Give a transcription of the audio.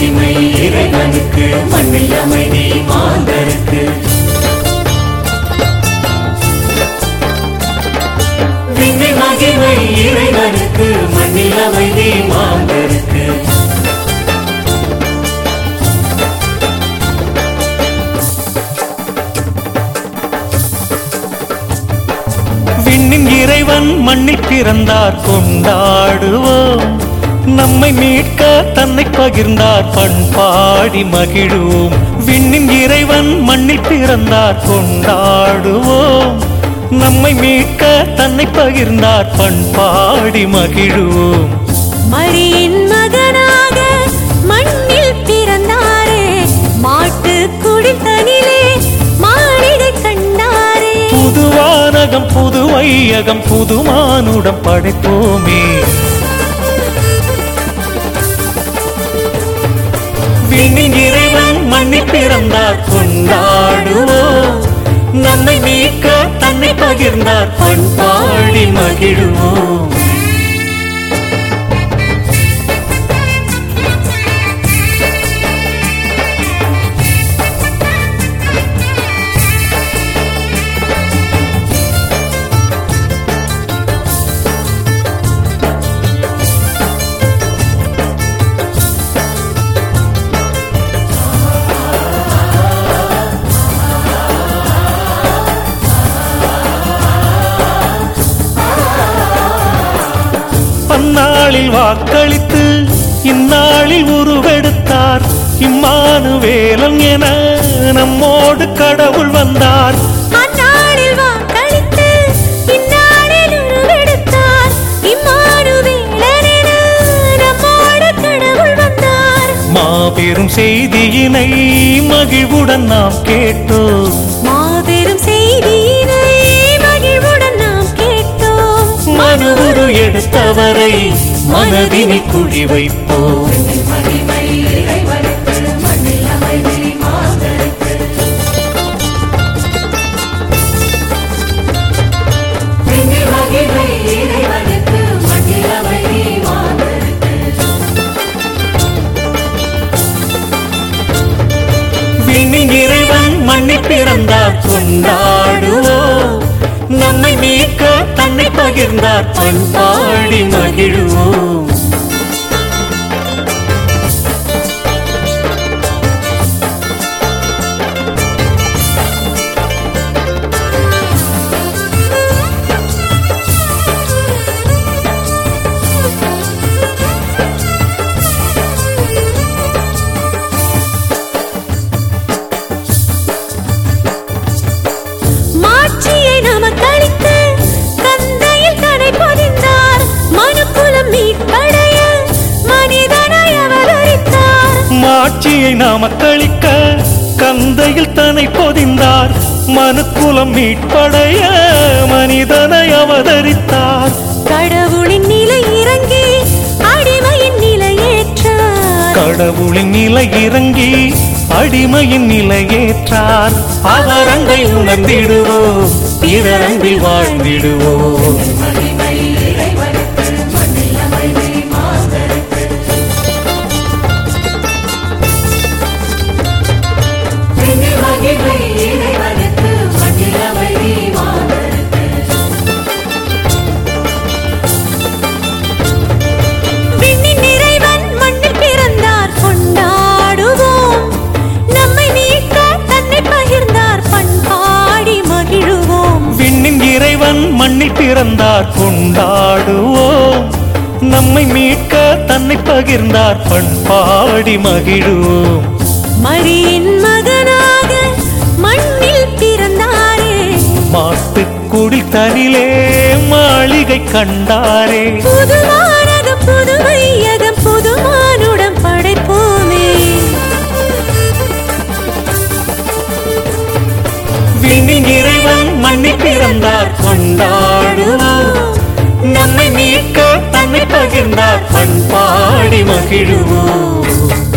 மகிமை இறைவனுக்கு மண்ணில் அமைதி மாந்தருக்கு விண்ணில் மகிமை இறைவனுக்கு மண்ணில் அமைதி மாந்தருக்கு விண்ணின் இறைவன் மண்ணில் பிறந்தார் கொண்டாடுவோம் நம்மை மீட்க தன்னை பகிர்ந்தார் பண்பாடி மகிழுவோம் விண்ணின் இறைவன் மண்ணில் பிறந்தார் கொண்டாடுவோம் நம்மை மீட்க தன்னை பகிர்ந்தார் பண்பாடி மகிழுவோம் மரியின் மகனாக மண்ணில் பிறந்தாரே மாட்டு குடித்தனிலே மாளிகை கண்டாரே புதுவானகம் புது வையகம் புதுமானுடம் படைப்போமே விண்ணின் இறைவன் மண்ணில் பிறந்தார் கொண்டாடுவோம் நம்மை மீட்க தன்னை பகிர்ந்தார் பண்பாடி மகிழுவோம் பன்னாளில் வாக்களித்து இந்நாளில் உருவெடுத்தார் இம்மானுவேலன் என நம்மோடு கடவுள் வந்தார் அந்நாளில் வாக்களித்து இந்நாளில் உருவெடுத்தார் இம்மானுவேலரென நம்மோடு கடவுள் வந்தார் மாபெரும் செய்தியினை மகிழ்வுடன் நாம் கேட்டோம் மாபெரும் செய்தியினை மகிழ்வுடன் நாம் கேட்டோம் மனுவுரு எடுத்தவரை மனதினில் குடி வைப்போம் மகிமை இறைவனுக்கு மண்ணில் அமைதி மாந்தருக்கு விண்ணில் மகிமை இறைவனுக்கு மண்ணில் அமைதி மாந்தருக்கு விண்ணின் இறைவன் மண்ணில் பிறந்தார் கொண்டாடுவோம் நம்மை மீட்க தன்னை பகிர்ந்தார் பண்பாடி மகிழுவோம் மாட்சியை நமக்களித்து கந்தையில் தனை பொதிந்தார் மனுக்குலம் மீட்படைய மனிதனாய் அவதரித்தார் மாட்சியை நாமக்களிக்க கந்தையில் தன்னை பொதிந்தார் மனுக்குலம் மீட்படைய மனிதனை அவதரித்தார் கடவுளின் நிலை இறங்கி அடிமையின் நிலையேற்றார் கடவுளின் நிலை இறங்கி அடிமையின் நிலையேற்றார் அவர் அங்கை உணர்ந்திடுவோம் பிறரங்கில் வாழ்ந்திடுவோம் மகிமை இறைவனுக்கு மண்ணில் அமைதி மாந்தருக்கு விண்ணில் மகிமை இறைவனுக்கு மண்ணில் அமைதி மாந்தருக்கு விண்ணின் இறைவன் மண்ணில் பிறந்தார் கொண்டாடுவோம் நம்மை மீட்க தன்னை பகிர்ந்தார் பண்பாடி மகிழுவோம் விண்ணின் இறைவன் மண்ணில் பிறந்தார் கொண்டாடுவோம் நம்மை மீட்க தன்னை பகிர்ந்தார் பண்பாடி மகிழுவோம் மரியின் மகனாக மண்ணில் பிறந்தாரே மாட்டுக்குடி தனிலே மாளிகை கண்டாரே புதுவானகம் புது வையகம் புதுமானுடம் படைப்போமே விண்ணின் இறைவன் மண்ணில் பிறந்தார் கொண்டாடுவோம் நம்மை மீட்க தன்னை பகிர்ந்தார் பண்பாடி மகிழுவோம்